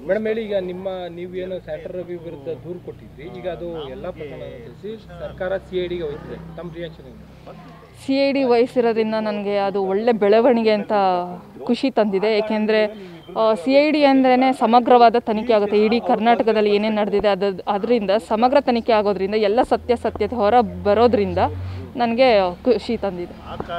madam ಹೇಳಿ ಈಗ ನಿಮ್ಮ ನೀವೇನು ಸ್ಯಾಟರ್ ರವಿ ವಿರುದ್ಧ ದೂರು ಕೊಟ್ಟಿದ್ರಿ ಈಗ ಅದು ಎಲ್ಲ ಪ್ರಕರಣ ತಿಳಿಸಿ ಸರ್ಕಾರ ಸಿ ಐ ಡಿಗೆ ಹೋಯ್ತಿದೆ ತಮ್ಮ ರಿಯಾಕ್ಷನ್ ಏನು ಸಿ ಐ ಡಿ ವಹಿಸಿರೋದ್ರಿಂದ ನನಗೆ ಅದು ಒಳ್ಳೆ ಬೆಳವಣಿಗೆ ಅಂತ ಖುಷಿ ತಂದಿದೆ ಏಕೆಂದರೆ ಸಿ ಐ ಡಿ ಅಂದ್ರೇ ಸಮಗ್ರವಾದ ತನಿಖೆ ಆಗುತ್ತೆ ಇಡೀ ಕರ್ನಾಟಕದಲ್ಲಿ ಏನೇನು ನಡೆದಿದೆ ಅದು ಅದರಿಂದ ಸಮಗ್ರ ತನಿಖೆ ಆಗೋದ್ರಿಂದ ಎಲ್ಲ ಸತ್ಯಾಸತ್ಯತೆ ಹೊರ ಬರೋದ್ರಿಂದ ನನಗೆ ಖುಷಿ ತಂದಿದೆ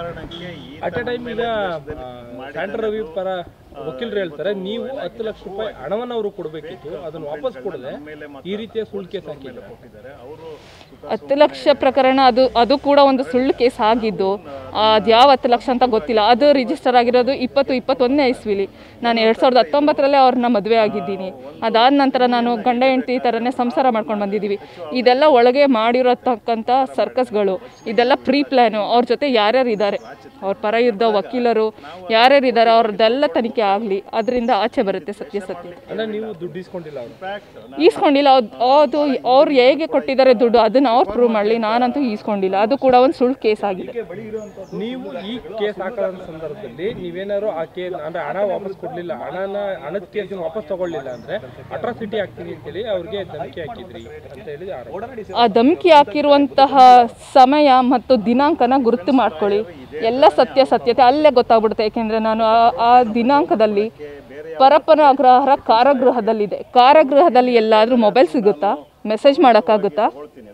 ಅಟ್ ಎ ಟೈಮ್ ಈಗ ಸ್ಯಾಟರ್ ರವಿ ಪರ ವಕೀಲರು ಹೇಳ್ತಾರೆ ನೀವು ಹತ್ತು ಲಕ್ಷ ರೂಪಾಯಿ ಹಣವನ್ನು ಅವರು ಕೊಡಬೇಕಿತ್ತು ಅದನ್ನು ವಾಪಸ್ ಕೊಡದೆ ಈ ರೀತಿಯ ಸುಳ್ಳು ಕೇಸ್ ಹಾಕಿದ್ದಾರೆ ಹತ್ತು ಲಕ್ಷ ಪ್ರಕರಣ ಅದು ಅದು ಕೂಡ ಒಂದು ಸುಳ್ಳು ಕೇಸ್ ಆಗಿದ್ದು ಅದು ಯಾವ ಹತ್ತು ಲಕ್ಷ ಅಂತ ಗೊತ್ತಿಲ್ಲ ಅದು ರಿಜಿಸ್ಟರ್ ಆಗಿರೋದು ಇಪ್ಪತ್ತು ಇಪ್ಪತ್ತೊಂದನೇ ಇಸ್ವಿಲಿ ನಾನು ಎರಡು ಸಾವಿರದ ಹತ್ತೊಂಬತ್ತರಲ್ಲೇ ಅವ್ರನ್ನ ಮದುವೆ ಆಗಿದ್ದೀನಿ ಅದಾದ ನಂತರ ನಾನು ಗಂಡ ಹೆಂಡತಿ ಥರನೇ ಸಂಸಾರ ಮಾಡ್ಕೊಂಡು ಬಂದಿದ್ದೀವಿ ಇದೆಲ್ಲ ಒಳಗೆ ಮಾಡಿರತಕ್ಕಂಥ ಸರ್ಕಸ್ಗಳು ಇದೆಲ್ಲ ಪ್ರೀ ಪ್ಲ್ಯಾನು ಅವ್ರ ಜೊತೆ ಯಾರ್ಯಾರು ಇದ್ದಾರೆ ಅವ್ರ ಪರ ಇದ್ದ ವಕೀಲರು ಯಾರ್ಯಾರು ಇದ್ದಾರೆ ಅವ್ರದ್ದೆಲ್ಲ ತನಿಖೆ ಆಗಲಿ ಅದರಿಂದ ಆಚೆ ಬರುತ್ತೆ ಸತ್ಯಾಸತ್ಯ ಅಂದ್ರೆ ನೀವು ದುಡ್ಡು ಇಸ್ಕೊಂಡಿಲ್ಲ ಅವರು ಈಸ್ಕೊಂಡಿಲ್ಲ ಅದ್- ಅದು ಅವ್ರು ಹೇಗೆ ಕೊಟ್ಟಿದ್ದಾರೆ ದುಡ್ಡು ಅದನ್ನ ಅವ್ರು ಪ್ರೂವ್ ಮಾಡಲಿ ನಾನಂತೂ ಈಸ್ಕೊಂಡಿಲ್ಲ ಅದು ಕೂಡ ಒಂದು ಸುಳ್ಳು ಕೇಸ್ ಆಗಿದೆ ನೀವು ಈ ಕೇಸ್ ಹಾಕೋ ಸಂದರ್ಭದಲ್ಲಿ ನೀವೇನಾದ್ರು ಆ ಕೇಸ್ ಅಂದ್ರೆ ಹಣ ವಾಪಸ್ ಕೊಡ್ಲಿಲ್ಲ ಹಣನ ಹಣದ ಕೇಸಿನ ವಾಪಸ್ ತಗೊಳ್ಳಿಲ್ಲ ಅಂದ್ರೆ ಅಟ್ರಾಸಿಟಿ ಆಗ್ತೀನಿ ಅಂತೇಳಿ ಅವ್ರಿಗೆ ಧಮಕಿ ಹಾಕಿದ್ರಿ ಅಂತ ಹೇಳಿ ಆರೋಪ ಆ ಧಮಕಿ ಹಾಕಿರುವಂತಹ ಸಮಯ ಮತ್ತು ದಿನಾಂಕನ ಗುರುತು ಮಾಡ್ಕೊಳ್ಳಿ ಎಲ್ಲ ಸತ್ಯಾಸತ್ಯತೆ ಅಲ್ಲೇ ಗೊತ್ತಾಗ್ಬಿಡುತ್ತೆ ಯಾಕೆಂದರೆ ನಾನು ಆ- ಆ ದಿನಾಂಕದಲ್ಲಿ ಪರಪರಾಗ್ರಹರ ಕಾರಾಗೃಹದಲ್ಲಿದೆ ಕಾರಾಗೃಹದಲ್ಲಿ ಎಲ್ಲಾದರೂ ಮೊಬೈಲ್ ಸಿಗುತ್ತಾ ಮೆಸೇಜ್ ಮಾಡೋಕ್ಕಾಗುತ್ತಾ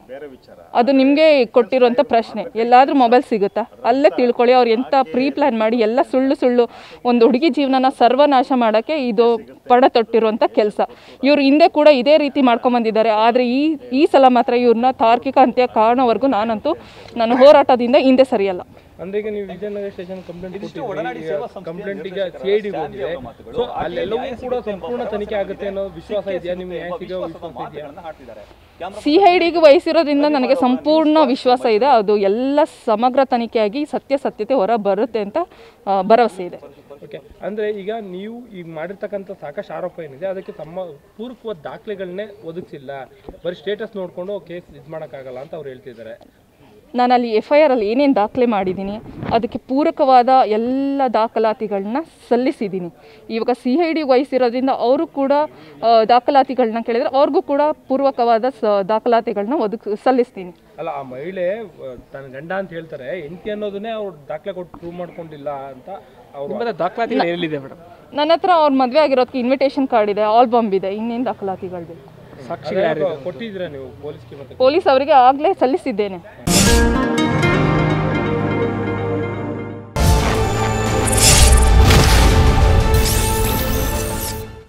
ಅದು ನಿಮಗೆ ಕೊಟ್ಟಿರುವಂಥ ಪ್ರಶ್ನೆ ಎಲ್ಲಾದರೂ ಮೊಬೈಲ್ ಸಿಗುತ್ತಾ ಅಲ್ಲೇ ತಿಳ್ಕೊಳ್ಳಿ ಅವ್ರು ಎಂಥ ಪ್ರೀ ಪ್ಲ್ಯಾನ್ ಮಾಡಿ ಎಲ್ಲ ಸುಳ್ಳು ಸುಳ್ಳು ಒಂದು ಹುಡುಗಿ ಜೀವನನ ಸರ್ವನಾಶ ಮಾಡೋಕ್ಕೆ ಇದು ಪಡ ತೊಟ್ಟಿರುವಂಥ ಕೆಲಸ ಇವ್ರು ಹಿಂದೆ ಕೂಡ ಇದೇ ರೀತಿ ಮಾಡ್ಕೊಂಬಂದಿದ್ದಾರೆ ಆದರೆ ಈ ಈ ಸಲ ಮಾತ್ರ ಇವ್ರನ್ನ ತಾರ್ಕಿಕ ಅಂತ್ಯ ಕಾರಣವರೆಗೂ ನಾನಂತೂ ನನ್ನ ಹೋರಾಟದಿಂದ ಹಿಂದೆ ಸರಿಯಲ್ಲ ಅಂದ್ರೆ ಈಗ ನೀವು ವಿಜಯನಗರ ಸ್ಟೇಷನ್ ಕಂಪ್ಲೇಂಟ್ ಕೊಟ್ಟಿದ್ರಿ ಕಂಪ್ಲೇಂಟ್ ಈಗ ಸಿ ಐ ಡಿ ಹೋಗಿದೆ ಸೊ ಅಲ್ಲೆಲ್ಲವೂ ಕೂಡ ಸಂಪೂರ್ಣ ತನಿಖೆ ಆಗುತ್ತೆ ಅನ್ನೋ ವಿಶ್ವಾಸ ಇದೆಯಾ ನಿಮ್ಗೆ ನ್ಯಾಯ ಸಿಗೋ ವಿಶ್ವಾಸ ಇದೆಯಾ ಸಿ ಐ ಡಿಗೆ ವಹಿಸಿರೋದ್ರಿಂದ ನನಗೆ ಸಂಪೂರ್ಣ ವಿಶ್ವಾಸ ಇದೆ ಅದು ಎಲ್ಲ ಸಮಗ್ರ ತನಿಖೆಯಾಗಿ ಸತ್ಯಾಸತ್ಯತೆ ಹೊರ ಬರುತ್ತೆ ಅಂತ ಆ, ಭರವಸೆ ಇದೆ ಓಕೆ ಅಂದ್ರೆ ಈಗ ನೀವು ಈಗ ಮಾಡಿರ್ತಕ್ಕಂಥ ಸಾಕಷ್ಟು ಆರೋಪ ಏನಿದೆ ಅದಕ್ಕೆ ತಮ್ಮ ಪೂರಕವಾದ ದಾಖಲೆಗಳನ್ನೇ ಒದಗಿಸಿಲ್ಲ ಬರೀ ಸ್ಟೇಟಸ್ ನೋಡಿಕೊಂಡು ಕೇಸ್ ಇದು ಮಾಡೋಕ್ಕಾಗಲ್ಲ ಅಂತ ಅವ್ರು ಹೇಳ್ತಿದ್ದಾರೆ ನಾನು ಅಲ್ಲಿ ಎಫ್ ಐ ಆರಲ್ಲಿ ಏನೇನು ದಾಖಲೆ ಮಾಡಿದ್ದೀನಿ ಅದಕ್ಕೆ ಪೂರಕವಾದ ಎಲ್ಲ ದಾಖಲಾತಿಗಳನ್ನ ಸಲ್ಲಿಸಿದ್ದೀನಿ ಇವಾಗ ಸಿ ಐ ಡಿ ವಹಿಸಿರೋದ್ರಿಂದ ಅವರು ಕೂಡ ಆ, ದಾಖಲಾತಿಗಳನ್ನ ಕೇಳಿದರೆ ಅವ್ರಿಗೂ ಕೂಡ ಪೂರ್ವಕವಾದ ಸ ದಾಖಲಾತಿಗಳನ್ನ ಒದಗಿ ಸಲ್ಲಿಸ್ತೀನಿ ಅಲ್ಲ ಆ ಮಹಿಳೆ ಆ, ತನ್ನ ಗಂಡ ಅಂತ ಹೇಳ್ತಾರೆ ಹೆಂಡತಿ ಅನ್ನೋದನ್ನೇ ಅವ್ರು ದಾಖಲೆ ಕೊಟ್ಟು ಪ್ರೂವ್ ಮಾಡ್ಕೊಂಡಿಲ್ಲ ಅಂತ ಅವರು ದಾಖಲಾತಿ ಎಲ್ಲಿದೆ ಮೇಡಮ್ ನನ್ನ ಹತ್ರ ಅವ್ರ ಮದುವೆ ಆಗಿರೋದಕ್ಕೆ ಇನ್ವಿಟೇಷನ್ ಕಾರ್ಡ್ ಇದೆ ಆಲ್ಬಮ್ ಇದೆ ಇನ್ನೇನು ದಾಖಲಾತಿಗಳು ಬೇಕು ಸಾಕ್ಷಿ ಕೊಟ್ಟಿದ್ದೀರಾ ನೀವು ಪೊಲೀಸ್ಗೆ ಮತ್ತೆ ಪೊಲೀಸ್ ಅವರಿಗೆ ಆಗಲೇ ಸಲ್ಲಿಸಿದ್ದೇನೆ